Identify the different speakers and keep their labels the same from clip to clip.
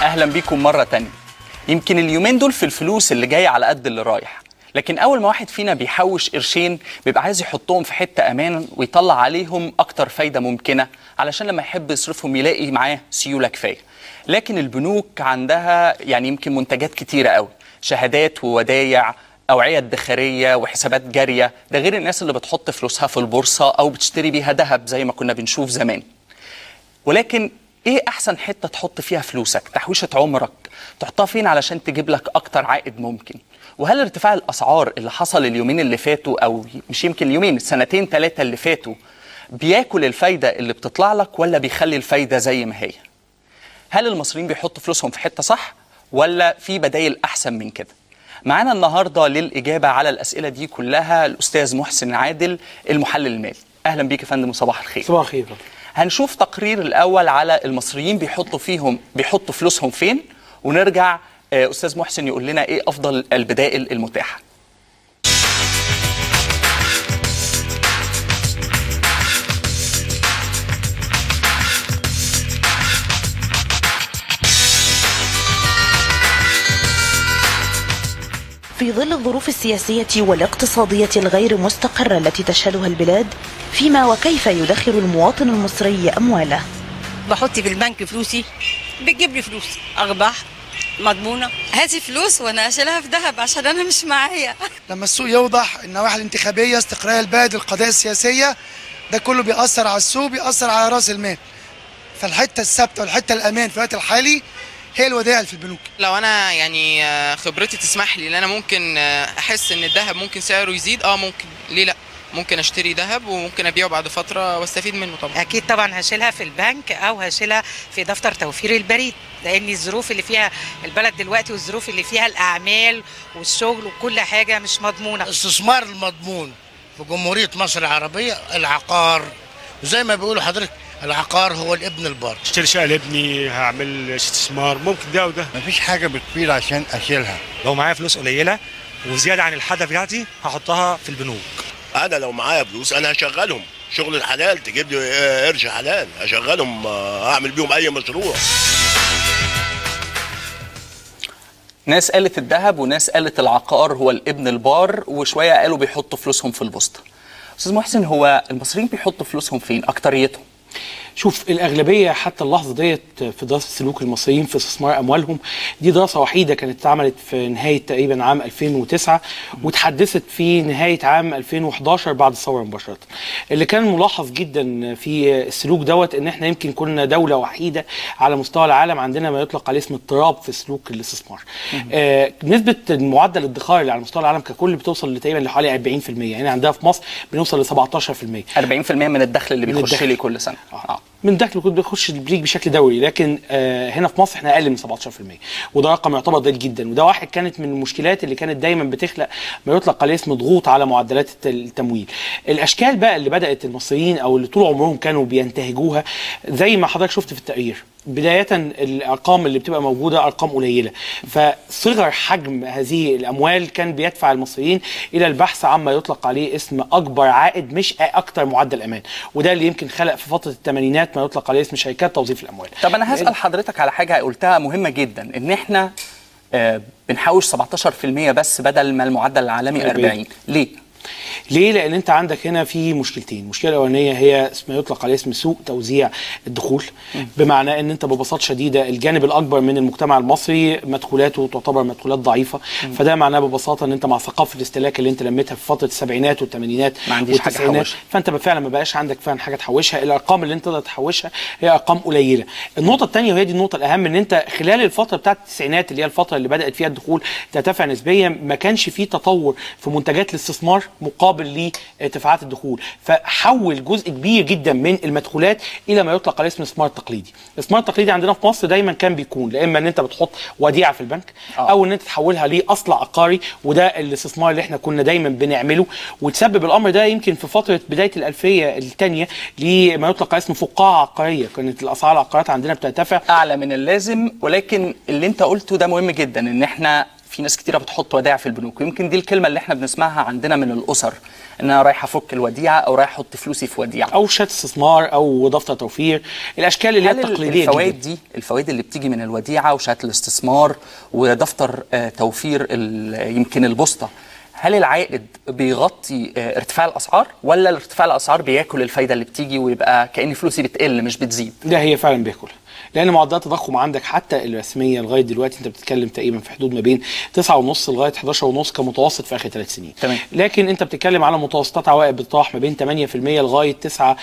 Speaker 1: اهلا بيكم مره تانية يمكن اليومين دول في الفلوس اللي جايه على قد اللي رايح لكن اول ما واحد فينا بيحوش قرشين بيبقى عايز يحطهم في حته امان ويطلع عليهم اكتر فايده ممكنه علشان لما يحب يصرفهم يلاقي معاه سيوله كفايه لكن البنوك عندها يعني يمكن منتجات كتيره قوي شهادات وودايع أوعية ادخارية وحسابات جارية ده غير الناس اللي بتحط فلوسها في البورصة أو بتشتري بيها ذهب زي ما كنا بنشوف زمان ولكن ايه احسن حته تحط فيها فلوسك تحويشه عمرك تحطها فين علشان تجيب لك اكتر عائد ممكن وهل ارتفاع الاسعار اللي حصل اليومين اللي فاتوا او مش يمكن اليومين السنتين ثلاثه اللي فاتوا بياكل الفايده اللي بتطلع لك ولا بيخلي الفايده زي ما هي هل المصريين بيحطوا فلوسهم في حته صح ولا في بدايل احسن من كده معانا النهارده للاجابه على الاسئله دي كلها الاستاذ محسن عادل المحلل المالي اهلا بيك يا فندم وصباح الخير
Speaker 2: صباح الخير
Speaker 1: هنشوف تقرير الاول على المصريين بيحطوا فيهم بيحطوا فلوسهم فين ونرجع آه، استاذ محسن يقول لنا ايه افضل البدائل المتاحه
Speaker 3: في ظل الظروف السياسية والاقتصادية الغير مستقرة التي تشهدها البلاد فيما وكيف يدخر المواطن المصري أمواله
Speaker 4: بحط في البنك فلوسي بتجيب لي فلوس ارباح مضمونه
Speaker 5: هاتي فلوس وانا اشيلها في ذهب عشان انا مش معايا
Speaker 6: لما السوق يوضح النواحي الانتخابيه استقرار البلد القضايا السياسيه ده كله بيأثر على السوق بيأثر على راس المال فالحته الثابته والحته الامان في الوقت الحالي هي الودائع اللي في البنوك
Speaker 7: لو انا يعني آه، خبرتي تسمح لي ان انا ممكن آه، احس ان الذهب ممكن سعره يزيد اه ممكن ليه لا ممكن اشتري ذهب وممكن ابيعه بعد فتره واستفيد منه طبعا
Speaker 8: اكيد طبعا هشيلها في البنك او هشيلها في دفتر توفير البريد لان الظروف اللي فيها البلد دلوقتي والظروف اللي فيها الاعمال والشغل وكل حاجه مش مضمونه
Speaker 9: الاستثمار المضمون في جمهورية مصر العربية العقار زي ما بيقولوا حضرتك العقار هو الابن البار
Speaker 2: اشتري شقه لابني هعمل استثمار ممكن ده وده
Speaker 9: مفيش حاجة بتفيد عشان أشيلها
Speaker 10: لو معايا فلوس قليله وزياده عن الحاجه بتاعتي هحطها في البنوك
Speaker 11: انا لو معايا فلوس انا هشغلهم شغل الحلال تجيب لي آه، قرش حلال هشغلهم آه، اعمل بيهم اي مشروع
Speaker 1: ناس قالت الذهب وناس قالت العقار هو الابن البار وشويه قالوا بيحطوا فلوسهم في البوسطه استاذ محسن هو المصريين بيحطوا فلوسهم فين اكتريتهم
Speaker 2: شوف الاغلبيه حتى اللحظه ديت في دراسه سلوك المصريين في استثمار اموالهم دي دراسه وحيده كانت اتعملت في نهايه تقريبا عام 2009 وتحدثت في نهايه عام 2011 بعد الثوره مباشره. اللي كان ملاحظ جدا في السلوك دوت ان احنا يمكن كنا دوله وحيده على مستوى العالم عندنا ما يطلق عليه اسم اضطراب في سلوك الاستثمار. آه نسبه معدل الادخار اللي على مستوى العالم ككل بتوصل لتقريبا لحوالي 40% يعني عندنا في مصر بنوصل ل 17%.
Speaker 1: 40% من الدخل اللي
Speaker 2: من
Speaker 1: بيخش
Speaker 2: الدخل.
Speaker 1: لي كل سنه
Speaker 2: آه. من دخل كنت بيخش البريك بشكل دوري لكن آه هنا في مصر احنا اقل من 17% وده رقم يعتبر ضئيل جدا وده واحد كانت من المشكلات اللي كانت دايما بتخلق ما يطلق عليه اسم ضغوط على معدلات الت- التمويل الاشكال بقى اللي بدات المصريين او اللي طول عمرهم كانوا بينتهجوها زي ما حضرتك شفت في التقرير بداية الأرقام اللي بتبقى موجودة أرقام قليلة فصغر حجم هذه الأموال كان بيدفع المصريين إلى البحث عما يطلق عليه اسم أكبر عائد مش أكتر معدل أمان وده اللي يمكن خلق في فترة الثمانينات ما يطلق عليه اسم شركات توظيف الأموال
Speaker 1: طب انا هسال حضرتك على حاجه قلتها مهمه جدا ان احنا آه، بنحوش 17% بس بدل ما المعدل العالمي 40 ليه
Speaker 2: ليه؟ لأن أنت عندك هنا في مشكلتين، المشكلة الأولانية هي ما يطلق عليه اسم سوء توزيع الدخول بمعنى أن أنت ببساطة شديدة الجانب الأكبر من المجتمع المصري مدخولاته تعتبر مدخولات ضعيفة، فده معناه ببساطة أن أنت مع ثقافة الاستهلاك اللي أنت لميتها في فترة السبعينات والثمانينات
Speaker 1: ما عنديش حاجة
Speaker 2: والتسعينات،
Speaker 1: أحوشها.
Speaker 2: فأنت فعلا ما بقاش عندك فعلا حاجة تحوشها، الأرقام اللي أنت تقدر تحوشها هي أرقام قليلة. النقطة الثانية وهي دي النقطة الأهم أن أنت خلال الفترة بتاعت التسعينات اللي هي الفترة اللي بدأت فيها الدخول ترتفع نسبيا ما كانش فيه تطور في منتجات الاستثمار مقابل لارتفاعات الدخول فحول جزء كبير جدا من المدخولات الى ما يطلق عليه اسم الاستثمار التقليدي الاستثمار التقليدي عندنا في مصر دايما كان بيكون لا اما ان انت بتحط وديعه في البنك او ان انت تحولها لاصل عقاري وده الاستثمار اللي احنا كنا دايما بنعمله وتسبب الامر ده يمكن في فتره بدايه الالفيه الثانيه لما يطلق على اسم فقاعه عقاريه كانت الاسعار العقارات عندنا بترتفع
Speaker 1: اعلى من اللازم ولكن اللي انت قلته ده مهم جدا ان احنا في ناس كتيره بتحط ودائع في البنوك ويمكن دي الكلمه اللي احنا بنسمعها عندنا من الاسر ان انا رايح افك الوديعه او رايح احط فلوسي في وديعه
Speaker 2: او شهاده استثمار او دفتر توفير الاشكال اللي هي
Speaker 1: هل
Speaker 2: التقليديه
Speaker 1: الفوائد
Speaker 2: جداً.
Speaker 1: دي الفوائد اللي بتيجي من الوديعه وشهاده الاستثمار ودفتر آه، توفير ال- يمكن البوسطه هل العائد بيغطي آه، ارتفاع الاسعار ولا ارتفاع الاسعار بياكل الفايده اللي بتيجي ويبقى كأن فلوسي بتقل مش بتزيد
Speaker 2: ده هي فعلا بياكل لان معدلات التضخم عندك حتى الرسميه لغايه دلوقتي انت بتتكلم تقريبا في حدود ما بين 9.5 لغايه 11.5 كمتوسط في اخر ثلاث سنين
Speaker 1: تمام.
Speaker 2: لكن انت بتتكلم على متوسطات عوائد بتطرح ما بين 8% لغايه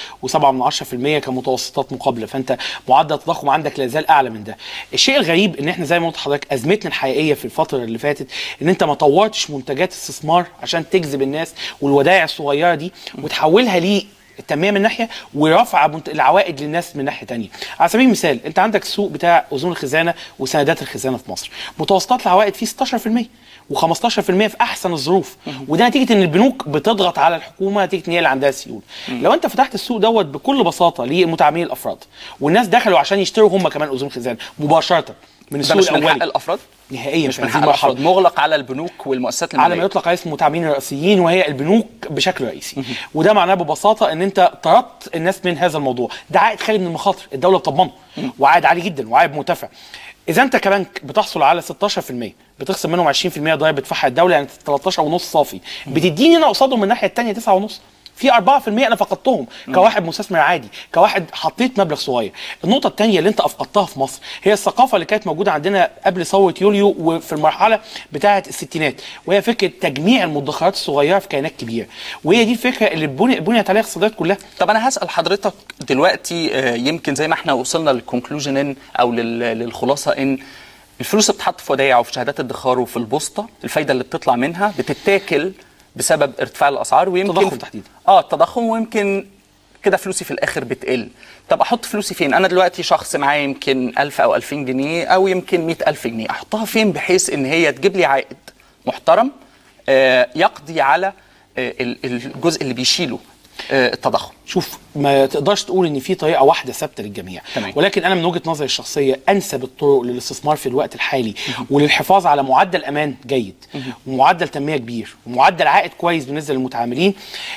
Speaker 2: 9.7% كمتوسطات مقابله فانت معدل التضخم عندك لا يزال اعلى من ده الشيء الغريب ان احنا زي ما قلت لحضرتك ازمتنا الحقيقيه في الفتره اللي فاتت ان انت ما طورتش منتجات استثمار عشان تجذب الناس والودائع الصغيره دي وتحولها ليه التنميه من ناحيه ورفع منت- العوائد للناس من ناحيه تانية على سبيل المثال انت عندك السوق بتاع اذون الخزانه وسندات الخزانه في مصر متوسطات العوائد فيه 16% و15% في احسن الظروف وده نتيجه ان البنوك بتضغط على الحكومه نتيجه ان هي اللي عندها سيوله لو انت فتحت السوق دوت بكل بساطه لمتعاملين الافراد والناس دخلوا عشان يشتروا هم كمان اذون خزانه مباشره من
Speaker 1: ده
Speaker 2: السوق
Speaker 1: مش من حق
Speaker 2: الاولي
Speaker 1: الافراد
Speaker 2: نهائيا
Speaker 1: مش
Speaker 2: في
Speaker 1: من
Speaker 2: هذه
Speaker 1: حق
Speaker 2: المرحلة.
Speaker 1: الافراد مغلق على البنوك والمؤسسات
Speaker 2: على
Speaker 1: الماليه
Speaker 2: ما يطلق عليه اسم المتعاملين الرئيسيين وهي البنوك بشكل رئيسي وده معناه ببساطه ان انت طردت الناس من هذا الموضوع ده عائد خالي من المخاطر الدوله بتضمنه وعائد عالي جدا وعائد مرتفع اذا انت كبنك بتحصل على 16% بتخصم منهم 20% ضرائب بتدفعها الدوله يعني 13 ونص صافي بتديني انا قصادهم من الناحيه الثانيه 9 ونص في 4% انا فقدتهم كواحد مستثمر عادي كواحد حطيت مبلغ صغير النقطه الثانيه اللي انت افقدتها في مصر هي الثقافه اللي كانت موجوده عندنا قبل ثوره يوليو وفي المرحله بتاعه الستينات وهي فكره تجميع المدخرات الصغيره في كيانات كبيره وهي دي الفكره اللي بني- بنيت عليها الاقتصادات كلها
Speaker 1: طب انا هسال حضرتك دلوقتي آه، يمكن زي ما احنا وصلنا للكونكلوجن ان او لل- للخلاصه ان الفلوس اللي بتتحط في ودائع وفي شهادات الادخار وفي البوسطه الفايده اللي بتطلع منها بتتاكل بسبب ارتفاع الاسعار ويمكن
Speaker 2: التضخم تحديدا.
Speaker 1: اه التضخم ويمكن كده فلوسي في الاخر بتقل طب احط فلوسي فين انا دلوقتي شخص معايا يمكن 1000 او 2000 جنيه او يمكن 100000 جنيه احطها فين بحيث ان هي تجيب لي عائد محترم آه، يقضي على آه، ال- الجزء اللي بيشيله آه، التضخم
Speaker 2: شوف ما تقدرش تقول ان في طريقه واحده ثابته للجميع
Speaker 1: تمام.
Speaker 2: ولكن انا من وجهه نظري الشخصيه انسب الطرق للاستثمار في الوقت الحالي وللحفاظ على معدل امان جيد ومعدل تنميه كبير ومعدل عائد كويس بالنسبه للمتعاملين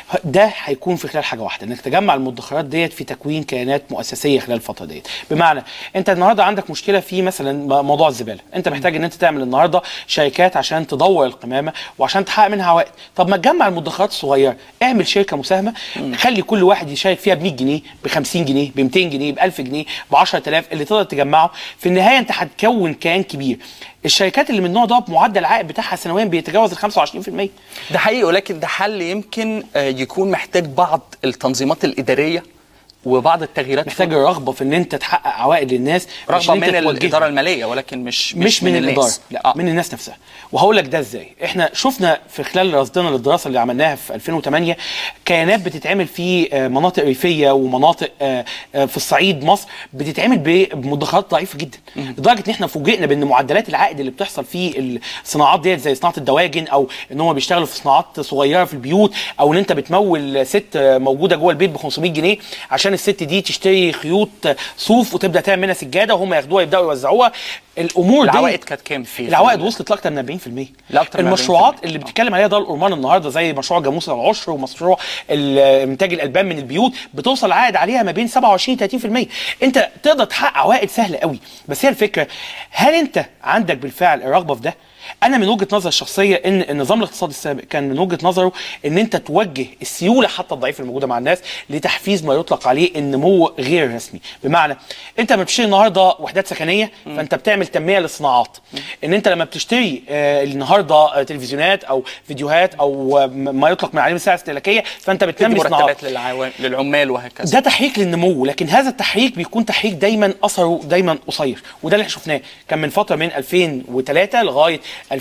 Speaker 2: ده هيكون في خلال حاجه واحده انك تجمع المدخرات ديت في تكوين كيانات مؤسسيه خلال الفتره ديت بمعنى انت النهارده عندك مشكله في مثلا م- موضوع الزباله انت محتاج ان انت تعمل النهارده شركات عشان تدور القمامه وعشان تحقق منها عوائد طب ما تجمع المدخرات الصغيره اعمل شركه مساهمه خلي كل واحد يشارك فيها ب 100 جنيه ب 50 جنيه ب 200 جنيه ب 1000 جنيه ب 10000 اللي تقدر تجمعه في النهايه انت هتكون كيان كبير الشركات اللي من النوع ده معدل العائد بتاعها سنويا بيتجاوز ال 25%
Speaker 1: ده حقيقي ولكن ده حل يمكن آه، يكون محتاج بعض التنظيمات الإدارية وبعض التغييرات
Speaker 2: محتاج الرغبه في ان انت تحقق عوائد للناس مش
Speaker 1: رغبة
Speaker 2: إن أنت
Speaker 1: من
Speaker 2: توجههم.
Speaker 1: الإدارة المالية ولكن مش
Speaker 2: مش, من, الاداره
Speaker 1: الناس.
Speaker 2: لا آه. من الناس نفسها وهقول لك ده ازاي احنا شفنا في خلال رصدنا للدراسه اللي عملناها في 2008 كيانات بتتعمل في آه، مناطق ريفيه ومناطق آه، آه، في الصعيد مصر بتتعمل ب- بمدخرات ضعيفه جدا لدرجه ان احنا فوجئنا بان معدلات العائد اللي بتحصل في الصناعات ديت زي صناعه الدواجن او ان هم بيشتغلوا في صناعات صغيره في البيوت او ان انت بتمول ست آه، موجوده جوه البيت ب 500 جنيه عشان الست دي تشتري خيوط آه، صوف وتبدا تعمل منها سجاده وهم ياخدوها يبداوا يوزعوها الامور دي
Speaker 1: العوائد كانت كام في
Speaker 2: العوائد وصلت لاكثر من 40%
Speaker 1: لأكتر من
Speaker 2: المشروعات
Speaker 1: 40%.
Speaker 2: اللي بتتكلم عليها دار الأرمان النهارده زي مشروع جاموس العشر ومشروع ال- انتاج الالبان من البيوت بتوصل عائد عليها ما بين 27 30% انت تقدر تحقق عوائد سهله قوي بس هي الفكره هل انت عندك بالفعل الرغبه في ده انا من وجهه نظري الشخصيه ان النظام الاقتصادي السابق كان من وجهه نظره ان انت توجه السيوله حتى الضعيفه الموجوده مع الناس لتحفيز ما يطلق عليه النمو غير رسمي بمعنى انت لما بتشتري النهارده وحدات سكنيه فانت بتعمل تنميه للصناعات ان انت لما بتشتري آه، النهارده آه، تلفزيونات او فيديوهات او آه، م- ما يطلق من عليه السلع الاستهلاكيه فانت
Speaker 1: تدي
Speaker 2: بتنمي صناعات
Speaker 1: مرتبات للعوا... للعمال وهكذا
Speaker 2: ده تحريك للنمو لكن هذا التحريك بيكون تحريك دايما اثره دايما قصير وده اللي احنا شفناه كان من فتره من 2003 لغايه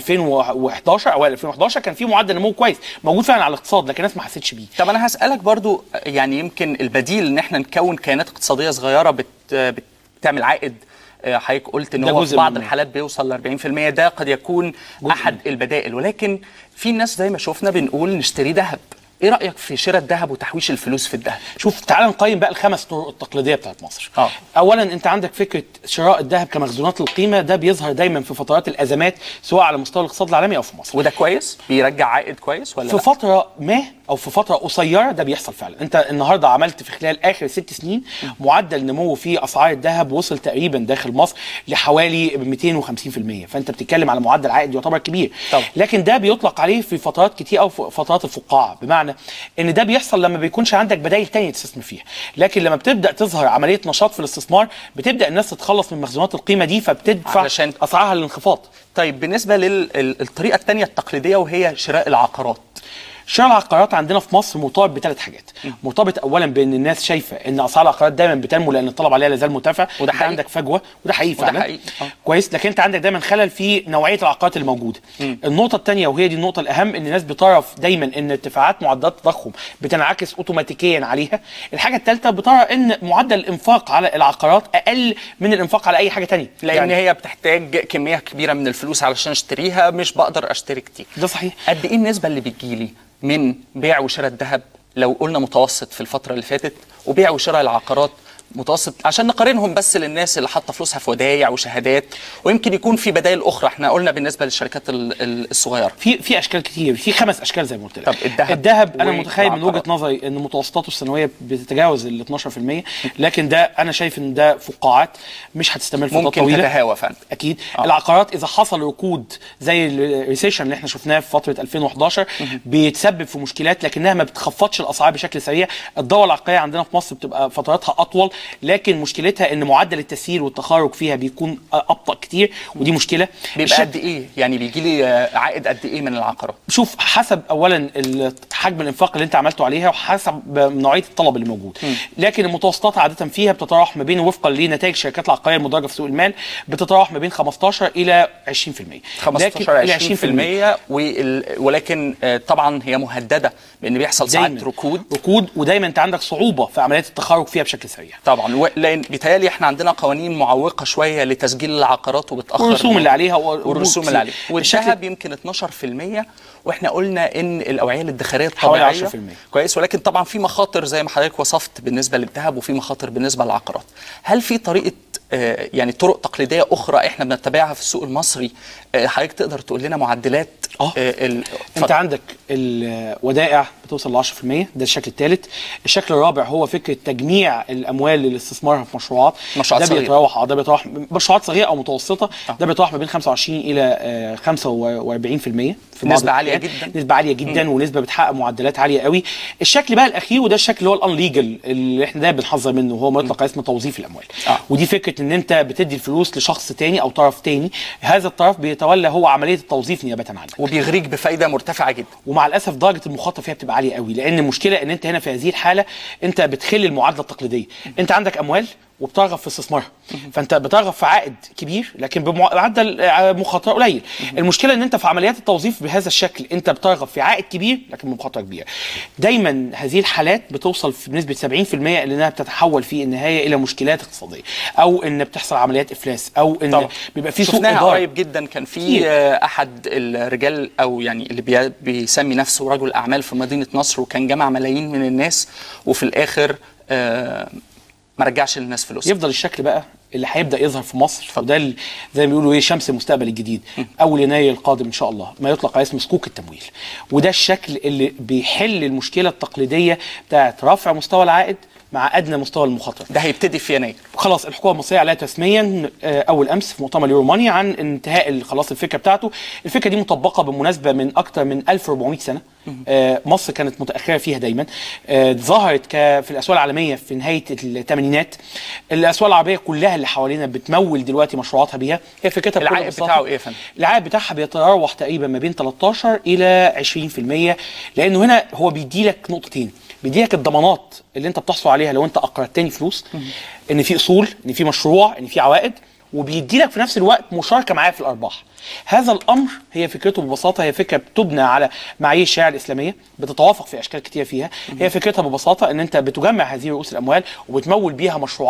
Speaker 2: 2011 اوائل 2011 كان في معدل نمو كويس موجود فعلا على الاقتصاد لكن الناس ما حسيتش بيه
Speaker 1: طب انا هسالك برضو يعني يمكن البديل ان احنا نكون كيانات اقتصاديه صغيره بت... بت... بتعمل عائد آه، حضرتك قلت ان
Speaker 2: ده
Speaker 1: هو
Speaker 2: جزء
Speaker 1: في بعض
Speaker 2: من-
Speaker 1: الحالات بيوصل ل 40% ده قد يكون احد البدائل ولكن في ناس زي ما شفنا بنقول نشتري ذهب ايه رايك في شراء الذهب وتحويش الفلوس في الذهب
Speaker 2: شوف تعال نقيم بقى الخمس طرق التقليديه بتاعت مصر
Speaker 1: اه
Speaker 2: اولا انت عندك فكره شراء الذهب كمخزونات للقيمه ده بيظهر دايما في فترات الازمات سواء على مستوى الاقتصاد العالمي او في مصر
Speaker 1: وده كويس بيرجع عائد كويس ولا
Speaker 2: في
Speaker 1: لا؟
Speaker 2: فتره ما او في فتره قصيره ده بيحصل فعلا انت النهارده عملت في خلال اخر ست سنين معدل نمو في اسعار الذهب وصل تقريبا داخل مصر لحوالي 250% فانت بتتكلم على معدل عائد يعتبر كبير
Speaker 1: طبعا.
Speaker 2: لكن ده بيطلق عليه في فترات كتير او في فترات الفقاعه بمعنى ان ده بيحصل لما بيكونش عندك بدائل تانية تستثمر فيها لكن لما بتبدا تظهر عمليه نشاط في الاستثمار بتبدا الناس تتخلص من مخزونات القيمه دي فبتدفع
Speaker 1: علشان
Speaker 2: اسعارها للانخفاض
Speaker 1: طيب بالنسبه للطريقه الثانيه التقليديه وهي شراء العقارات
Speaker 2: شراء العقارات عندنا في مصر مرتبط بثلاث حاجات مرتبط اولا بان الناس شايفه ان اسعار العقارات دايما بتنمو لان الطلب عليها لا زال مرتفع
Speaker 1: وده
Speaker 2: أنت
Speaker 1: حقيقي.
Speaker 2: عندك فجوه وده حقيقي
Speaker 1: وده
Speaker 2: فعلا
Speaker 1: حقيقي. آه.
Speaker 2: كويس لكن انت عندك دايما خلل في نوعيه العقارات اللي موجوده النقطه الثانيه وهي دي النقطه الاهم ان الناس بتعرف دايما ان ارتفاعات معدلات التضخم بتنعكس اوتوماتيكيا عليها الحاجه الثالثه بترى ان معدل الانفاق على العقارات اقل من الانفاق على اي حاجه ثانيه
Speaker 1: لان يعني هي بتحتاج كميه كبيره من الفلوس علشان اشتريها مش بقدر اشتري كتير
Speaker 2: ده صحيح
Speaker 1: قد ايه النسبه اللي بتجيلي من بيع وشراء الذهب لو قلنا متوسط في الفتره اللي فاتت وبيع وشراء العقارات متوسط عشان نقارنهم بس للناس اللي حاطه فلوسها في ودايع وشهادات ويمكن يكون في بدائل اخرى احنا قلنا بالنسبه للشركات ال- ال- الصغيره
Speaker 2: في في اشكال كتير في خمس اشكال زي ما قلت لك
Speaker 1: طب الذهب
Speaker 2: الذهب انا متخيل من
Speaker 1: والعقارات.
Speaker 2: وجهه نظري ان متوسطاته السنويه بتتجاوز ال 12% لكن ده انا شايف ان ده فقاعات مش هتستمر فتره
Speaker 1: ممكن
Speaker 2: طويله
Speaker 1: تتهاوى فعلا
Speaker 2: اكيد آه. العقارات اذا حصل ركود زي الريسيشن اللي احنا شفناه في فتره 2011 بيتسبب في مشكلات لكنها ما بتخفضش الاسعار بشكل سريع الدوره العقاريه عندنا في مصر بتبقى فتراتها اطول لكن مشكلتها ان معدل التسيير والتخارج فيها بيكون ابطا كتير ودي مشكله
Speaker 1: بيبقى
Speaker 2: الشك-
Speaker 1: قد ايه يعني بيجي لي آه، عائد قد ايه من العقارات
Speaker 2: شوف حسب اولا ال- حجم الانفاق اللي انت عملته عليها وحسب نوعيه الطلب اللي موجود لكن المتوسطات عاده فيها بتتراوح ما بين وفقا لنتائج الشركات العقاريه المدرجه في سوق المال بتتراوح ما بين 15 الى 20%
Speaker 1: 15
Speaker 2: إلى
Speaker 1: 20% وال... ولكن آه، طبعا هي مهدده بان بيحصل ساعات
Speaker 2: دايماً.
Speaker 1: ركود
Speaker 2: ركود ودايما انت عندك صعوبه في عمليات التخارج فيها بشكل سريع
Speaker 1: طبعا و... لان بيتهيألي احنا عندنا قوانين معوقه شويه لتسجيل العقارات وبتاخر
Speaker 2: والرسوم اللي عليها و-
Speaker 1: والرسوم اللي عليها
Speaker 2: الشكل-
Speaker 1: والذهب يمكن 12% واحنا قلنا ان الاوعيه الادخاريه
Speaker 2: حوالي
Speaker 1: الطبيعيه
Speaker 2: 10%.
Speaker 1: كويس ولكن طبعا في مخاطر زي ما حضرتك وصفت بالنسبه للذهب وفي مخاطر بالنسبه للعقارات هل في طريقه آه، يعني طرق تقليديه اخرى احنا بنتبعها في السوق المصري آه، حضرتك تقدر تقول لنا معدلات
Speaker 2: اه
Speaker 1: ال...
Speaker 2: انت عندك الودائع بتوصل ل 10% ده الشكل الثالث الشكل الرابع هو فكره تجميع الاموال للاستثمار في مشروعات
Speaker 1: مشروعات
Speaker 2: ده
Speaker 1: صغيرة.
Speaker 2: بيتراوح اه ده بيتراوح مشروعات صغيره او متوسطه ده بيتراوح ما بين 25 الى آه، 45% في بعض
Speaker 1: نسبة عالية
Speaker 2: الحاجات.
Speaker 1: جدا.
Speaker 2: نسبه عاليه جدا ونسبه بتحقق معدلات عاليه قوي الشكل بقى الاخير وده الشكل اللي هو الانليجل اللي احنا دايما بنحذر منه وهو ما يطلق اسمه توظيف الاموال
Speaker 1: آه.
Speaker 2: ودي فكره ان انت بتدي الفلوس لشخص تاني او طرف تاني هذا الطرف بيتولى هو عمليه التوظيف نيابه عنك
Speaker 1: وبيغريك بفايده مرتفعه جدا
Speaker 2: ومع الاسف درجه المخاطره فيها بتبقى عاليه قوي لان المشكله ان انت هنا في هذه الحاله انت بتخل المعادله التقليديه انت عندك اموال وبترغب في استثمارها فانت بترغب في عائد كبير لكن بمعدل آه، مخاطره قليل المشكله ان انت في عمليات التوظيف بهذا الشكل انت بترغب في عائد كبير لكن بمخاطره كبيره دايما هذه الحالات بتوصل في بنسبه 70% لانها بتتحول في النهايه الى مشكلات اقتصاديه او ان بتحصل عمليات افلاس او ان
Speaker 1: طبعا.
Speaker 2: بيبقى في سوء
Speaker 1: شفناها
Speaker 2: اداره
Speaker 1: قريب جدا كان في
Speaker 2: كتير.
Speaker 1: آه، احد الرجال او يعني اللي بي- بيسمي نفسه رجل اعمال في مدينه نصر وكان جمع ملايين من الناس وفي الاخر آه، ما رجعش للناس فلوس
Speaker 2: يفضل الشكل بقى اللي هيبدا يظهر في مصر وده ال- زي ما بيقولوا ايه شمس المستقبل الجديد اول يناير القادم ان شاء الله ما يطلق على اسم صكوك التمويل وده الشكل اللي بيحل المشكله التقليديه بتاعت رفع مستوى العائد مع ادنى مستوى المخاطره
Speaker 1: ده هيبتدي في يناير
Speaker 2: خلاص الحكومه المصريه عليها تسميا آه، اول امس في مؤتمر يورو ماني عن انتهاء ال- خلاص الفكره بتاعته الفكره دي مطبقه بالمناسبه من اكثر من 1400 سنه آه، مصر كانت متاخره فيها دايما آه، ظهرت ك- في الاسواق العالميه في نهايه الثمانينات الاسواق العربيه كلها اللي حوالينا بتمول دلوقتي مشروعاتها بيها هي فكرتها بكل
Speaker 1: العائد
Speaker 2: بساطة.
Speaker 1: بتاعه ايه يا فندم؟
Speaker 2: العائد بتاعها بيتراوح تقريبا ما بين 13 الى 20% لانه هنا هو بيدي لك نقطتين بيدي لك الضمانات اللي انت بتحصل عليها لو انت اقرضتني فلوس ان في اصول ان في مشروع ان في عوائد وبيدي لك في نفس الوقت مشاركه معاه في الارباح هذا الامر هي فكرته ببساطه هي فكره بتبنى على معايير الشريعه الاسلاميه بتتوافق في اشكال كتير فيها هي فكرتها ببساطه ان انت بتجمع هذه رؤوس الاموال وبتمول بيها مشروعات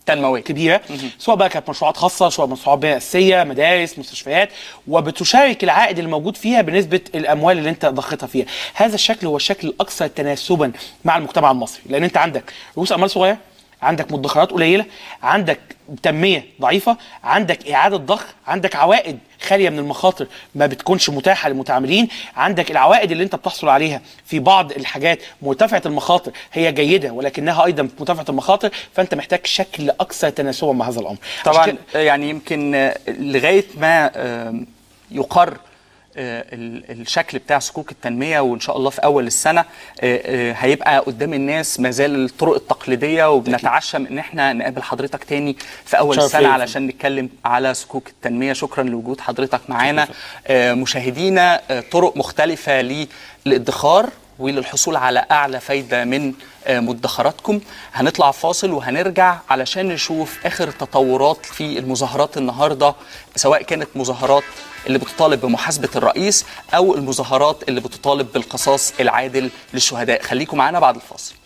Speaker 1: تنمويه
Speaker 2: كبيره سواء بقى كانت مشروعات خاصه سواء مشروعات بناء اساسيه مدارس مستشفيات وبتشارك العائد الموجود فيها بنسبه الاموال اللي انت ضختها فيها هذا الشكل هو الشكل الاكثر تناسبا مع المجتمع المصري لان انت عندك رؤوس اموال صغيره عندك مدخرات قليله عندك تنميه ضعيفه عندك اعاده ضخ عندك عوائد خاليه من المخاطر ما بتكونش متاحه للمتعاملين عندك العوائد اللي انت بتحصل عليها في بعض الحاجات مرتفعه المخاطر هي جيده ولكنها ايضا مرتفعه المخاطر فانت محتاج شكل اكثر تناسبا مع هذا الامر عشان
Speaker 1: طبعا
Speaker 2: كده-
Speaker 1: يعني يمكن آه، لغايه ما آم، يقر آه، ال- الشكل بتاع صكوك التنميه وان شاء الله في اول السنه آه، آه، هيبقى قدام الناس ما زال الطرق التقليديه وبنتعشم ان احنا نقابل حضرتك تاني في اول
Speaker 2: شرف
Speaker 1: السنه
Speaker 2: ليا.
Speaker 1: علشان نتكلم على صكوك التنميه شكرا لوجود حضرتك معانا آه، مشاهدينا آه، طرق مختلفه للادخار وللحصول على اعلى فايده من آه، مدخراتكم هنطلع فاصل وهنرجع علشان نشوف اخر التطورات في المظاهرات النهارده سواء كانت مظاهرات اللي بتطالب بمحاسبه الرئيس او المظاهرات اللي بتطالب بالقصاص العادل للشهداء خليكم معانا بعد الفاصل